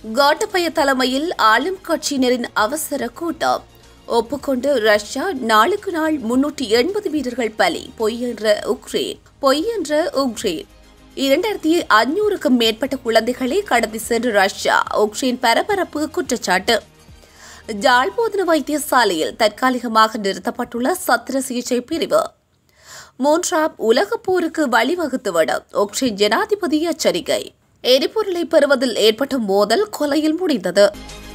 கோட்டபய தலைமையில் ஆளும் கட்சியினரின் அவசர கூட்டம் ஒப்புக்கொண்டு ரஷ்யா நாளுக்கு நாள் முன்னூற்றி எண்பது வீரர்கள் பலி பொய் என்ற உக்ரைன் பொய் என்ற உக்ரைன் இரண்டாயிரத்தி அஞ்சூறுக்கும் மேற்பட்ட குழந்தைகளை கடத்தி சென்று ரஷ்யா உக்ரைன் பரபரப்பு குற்றச்சாட்டு ஜாழ்போதன வைத்தியசாலையில் தற்காலிகமாக நிறுத்தப்பட்டுள்ள சத்திர சிகிச்சை பிரிவு மூன்றாம் உலகப் போருக்கு வழிவகுத்துவிடும் உக்ரைன் ஜனாதிபதி எச்சரிக்கை எரிபொருளை பெறுவதில் ஏற்பட்ட மோதல் கொலையில் முடிந்தது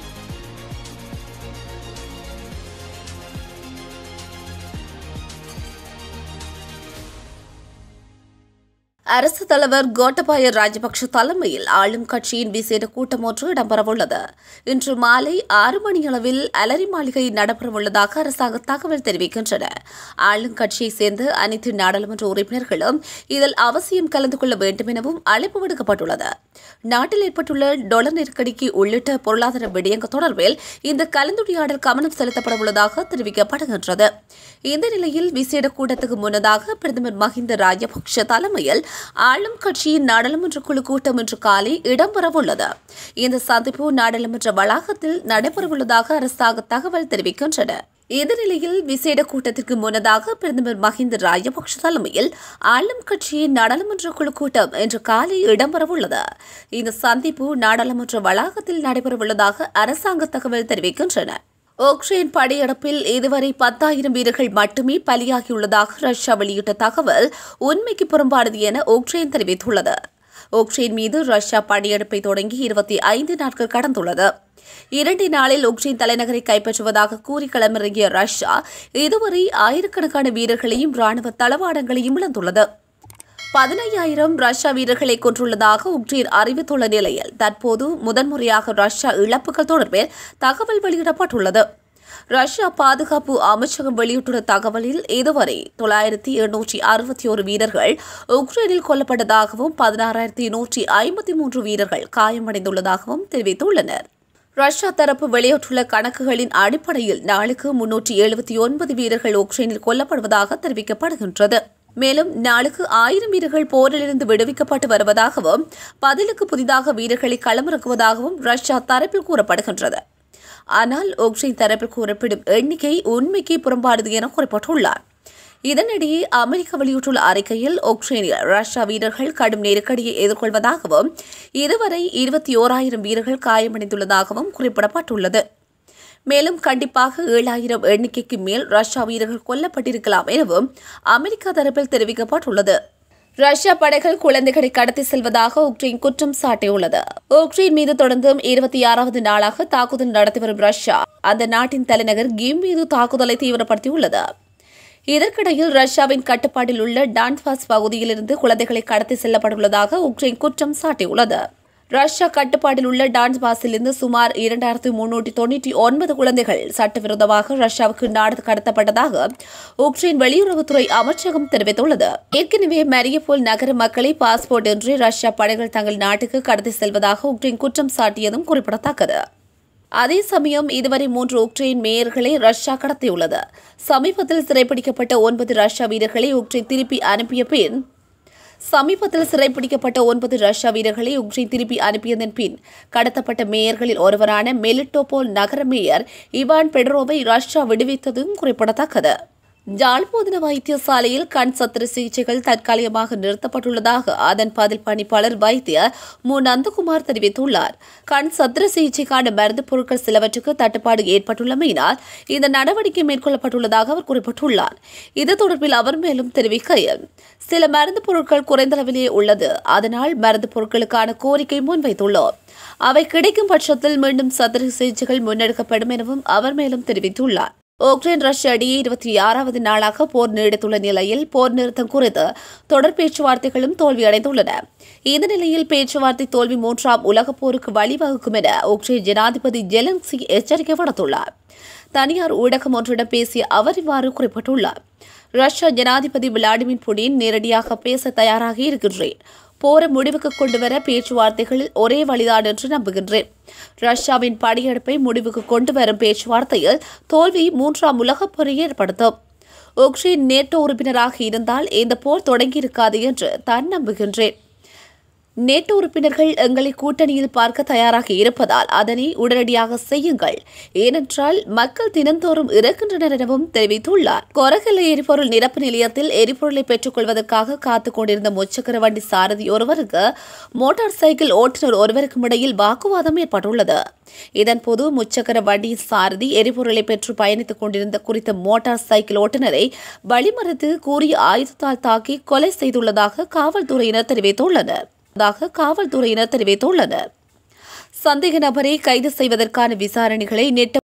அரசு தலைவர் கோட்டபாய ராஜபக்ஷ தலைமையில் ஆளும் கட்சியின் விசேட கூட்டம் ஒன்று இடம்பெறவுள்ளது இன்று மாலை ஆறு மணியளவில் அலரி மாளிகை நடைபெறவுள்ளதாக அரசாங்க தகவல் தெரிவிக்கின்றன ஆளும் கட்சியைச் சேர்ந்த அனைத்து நாடாளுமன்ற உறுப்பினர்களும் இதில் அவசியம் கலந்து கொள்ள வேண்டும் எனவும் அழைப்பு விடுக்கப்பட்டுள்ளது நாட்டில் ஏற்பட்டுள்ள டொலர் நெருக்கடிக்கு உள்ளிட்ட பொருளாதார விடயங்கள் தொடர்பில் இந்த கலந்துரையாடல் கவனம் செலுத்தப்படவுள்ளதாக தெரிவிக்கப்படுகின்றது இந்த நிலையில் விசேட கூட்டத்துக்கு முன்னதாக பிரதமர் மஹிந்த ராஜபக்ஷ தலைமையில் ஆளும் கட்சியின் நாடாளுமன்ற குழு கூட்டம் இன்று காலை இடம்பெறவுள்ளது இந்த சந்திப்பு நாடாளுமன்ற வளாகத்தில் நடைபெறவுள்ளதாக அரசாங்க தகவல் தெரிவிக்கின்றன இந்த நிலையில் விசேட கூட்டத்திற்கு முன்னதாக பிரதமர் மஹிந்த ராஜபக்ஷ தலைமையில் ஆளும் கட்சியின் நாடாளுமன்ற குழு கூட்டம் இன்று காலை இடம்பெறவுள்ளது இந்த சந்திப்பு நாடாளுமன்ற வளாகத்தில் நடைபெறவுள்ளதாக அரசாங்க தகவல் தெரிவிக்கின்றன உக்ரைன் படையெடுப்பில் இதுவரை பத்தாயிரம் வீரர்கள் மட்டுமே பலியாகியுள்ளதாக ரஷ்யா வெளியிட்ட தகவல் உண்மைக்கு புறம்பானது என உக்ரைன் தெரிவித்துள்ளது உக்ரைன் மீது ரஷ்யா படையெடுப்பை தொடங்கி இருபத்தி ஐந்து நாட்கள் கடந்துள்ளது இரண்டு நாளில் உக்ரைன் தலைநகரை கைப்பற்றுவதாக கூறி களமிறங்கிய ரஷ்யா இதுவரை ஆயிரக்கணக்கான வீரர்களையும் ராணுவ தளவாடங்களையும் இழந்துள்ளது பதினையாயிரம் ரஷ்யா வீரர்களை கொன்றுள்ளதாக உக்ரைன் அறிவித்துள்ள நிலையில் தற்போது முதன்முறையாக ரஷ்யா இழப்புகள் தொடர்பில் தகவல் வெளியிடப்பட்டுள்ளது ரஷ்யா பாதுகாப்பு அமைச்சகம் வெளியிட்டுள்ள தகவலில் இதுவரை தொள்ளாயிரத்தி எண்ணூற்றி அறுபத்தி ஒரு வீரர்கள் உக்ரைனில் கொல்லப்பட்டதாகவும் பதினாறாயிரத்தி நூற்றி ஐம்பத்தி மூன்று வீரர்கள் காயமடைந்துள்ளதாகவும் தெரிவித்துள்ளனர் ரஷ்யா தரப்பு வெளியிட்டுள்ள கணக்குகளின் அடிப்படையில் நாளுக்கு முன்னூற்றி எழுபத்தி ஒன்பது வீரர்கள் உக்ரைனில் கொல்லப்படுவதாக தெரிவிக்கப்படுகின்றது மேலும் நாளுக்கு ஆயிரம் வீரர்கள் போரிலிருந்து விடுவிக்கப்பட்டு வருவதாகவும் பதிலுக்கு புதிதாக வீரர்களை களமிறக்குவதாகவும் ரஷ்யா தரப்பில் கூறப்படுகின்றது ஆனால் உக்ரைன் தரப்பில் கூறப்படும் எண்ணிக்கை உண்மைக்கு புறம்பானது என குறிப்பிட்டுள்ளார் இதனிடையே அமெரிக்கா வெளியிட்டுள்ள அறிக்கையில் உக்ரைனில் ரஷ்யா வீரர்கள் கடும் நெருக்கடியை எதிர்கொள்வதாகவும் இதுவரை இருபத்தி ஓராயிரம் வீரர்கள் காயமடைந்துள்ளதாகவும் குறிப்பிடப்பட்டுள்ளது மேலும் கண்டிப்பாக ஏழாயிரம் எண்ணிக்கைக்கு மேல் ரஷ்யா வீரர்கள் கொல்லப்பட்டிருக்கலாம் எனவும் அமெரிக்கா தரப்பில் தெரிவிக்கப்பட்டுள்ளது ரஷ்யா படைகள் குழந்தைகளை கடத்தி செல்வதாக உக்ரைன் குற்றம் சாட்டியுள்ளது உக்ரைன் மீது தொடர்ந்தும் இருபத்தி ஆறாவது நாளாக தாக்குதல் நடத்தி வரும் ரஷ்யா அந்த நாட்டின் தலைநகர் கிம் மீது தாக்குதலை தீவிரப்படுத்தியுள்ளது இதற்கிடையில் ரஷ்யாவின் கட்டுப்பாட்டில் உள்ள டான்பாஸ் பகுதியிலிருந்து குழந்தைகளை கடத்தி செல்லப்பட்டுள்ளதாக உக்ரைன் குற்றம் சாட்டியுள்ளது ரஷ்யா கட்டுப்பாட்டில் உள்ள டான்ஸ்பாஸிலிருந்து சுமார் இரண்டாயிரத்து முன்னூற்றி தொன்னூற்றி ஒன்பது குழந்தைகள் சட்டவிரோதமாக ரஷ்யாவுக்கு நாடு கடத்தப்பட்டதாக உக்ரைன் வெளியுறவுத்துறை அமைச்சகம் தெரிவித்துள்ளது ஏற்கனவே மரியபோல் நகர மக்களை பாஸ்போர்ட் இன்றி ரஷ்யா படைகள் தங்கள் நாட்டுக்கு கடத்தி செல்வதாக உக்ரைன் குற்றம் சாட்டியதும் குறிப்பிடத்தக்கது அதே சமயம் இதுவரை மூன்று உக்ரைன் மேயர்களை ரஷ்யா கடத்தியுள்ளது சமீபத்தில் சிறைப்பிடிக்கப்பட்ட ஒன்பது ரஷ்யா வீரர்களை உக்ரைன் திருப்பி அனுப்பிய பின் சமீபத்தில் சிறைப்பிடிக்கப்பட்ட ஒன்பது ரஷ்யா வீரர்களை உக்ரைன் திருப்பி அனுப்பியதன் பின் கடத்தப்பட்ட மேயர்களில் ஒருவரான மெலிட்டோபோல் நகர மேயர் இவான் பெட்ரோவை ரஷ்யா விடுவித்ததும் குறிப்பிடத்தக்கது ஜாழ்போதன வைத்தியசாலையில் கண் சத்திர சிகிச்சைகள் தற்காலிகமாக நிறுத்தப்பட்டுள்ளதாக அதன் பதில் பணிப்பாளர் வைத்தியர் மு நந்தகுமார் தெரிவித்துள்ளார் கண் சத்திர சிகிச்சைக்கான மருந்து பொருட்கள் சிலவற்றுக்கு தட்டுப்பாடு ஏற்பட்டுள்ளமையினால் இந்த நடவடிக்கை மேற்கொள்ளப்பட்டுள்ளதாக அவர் குறிப்பிட்டுள்ளார் இது தொடர்பில் அவர் மேலும் தெரிவிக்கையில் சில மருந்து பொருட்கள் குறைந்த அளவிலேயே உள்ளது அதனால் மருந்து பொருட்களுக்கான கோரிக்கை முன்வைத்துள்ளோம் அவை கிடைக்கும் பட்சத்தில் மீண்டும் சத்திர சிகிச்சைகள் முன்னெடுக்கப்படும் எனவும் அவர் மேலும் தெரிவித்துள்ளார் உக்ரைன் ரஷ்யா இடையே இருபத்தி ஆறாவது நாளாக போர் நீடித்துள்ள நிலையில் போர் நிறுத்தம் குறித்து தொடர் பேச்சுவார்த்தைகளும் தோல்வியடைந்துள்ளன இந்த நிலையில் பேச்சுவார்த்தை தோல்வி மூன்றாம் உலகப் போருக்கு வழிவகுக்கும் என உக்ரைன் ஜனாதிபதி ஜெலன்ஸ்கி எச்சரிக்கை விடுத்துள்ளார் தனியார் ஊடகம் ஒன்றிடம் பேசிய அவர் இவ்வாறு குறிப்பிட்டுள்ளார் ரஷ்யா ஜனாதிபதி விளாடிமிர் புடின் நேரடியாக பேச தயாராக இருக்கின்றேன் போரை முடிவுக்கு கொண்டுவர பேச்சுவார்த்தைகளில் ஒரே வழிதான் என்று நம்புகின்றேன் ரஷ்யாவின் படையெடுப்பை முடிவுக்கு கொண்டு வரும் பேச்சுவார்த்தையில் தோல்வி மூன்றாம் உலகப் போரை ஏற்படுத்தும் உக்ரைன் நேட்டோ உறுப்பினராக இருந்தால் இந்த போர் தொடங்கியிருக்காது என்று தான் நம்புகின்றேன் நேட்டோ உறுப்பினர்கள் எங்களை கூட்டணியில் பார்க்க தயாராக இருப்பதால் அதனை உடனடியாக செய்யுங்கள் ஏனென்றால் மக்கள் தினந்தோறும் இறக்கின்றனர் எனவும் தெரிவித்துள்ளார் கொரகல்ல எரிபொருள் நிரப்பு நிலையத்தில் எரிபொருளை பெற்றுக் கொள்வதற்காக காத்துக் கொண்டிருந்த முச்சக்கர வண்டி சாரதி ஒருவருக்கு மோட்டார் சைக்கிள் ஓட்டுநர் ஒருவருக்கும் இடையில் வாக்குவாதம் ஏற்பட்டுள்ளது இதன்போது முச்சக்கர வண்டி சாரதி எரிபொருளை பெற்று பயணித்துக் கொண்டிருந்த குறித்த மோட்டார் சைக்கிள் ஓட்டுநரை வழிமறித்து கூறிய ஆயுதத்தால் தாக்கி கொலை செய்துள்ளதாக காவல்துறையினர் தெரிவித்துள்ளனர் உள்ளதாக காவல்துறையினர் தெரிவித்துள்ளனர் சந்தேக நபரை கைது செய்வதற்கான விசாரணைகளை நெட்ட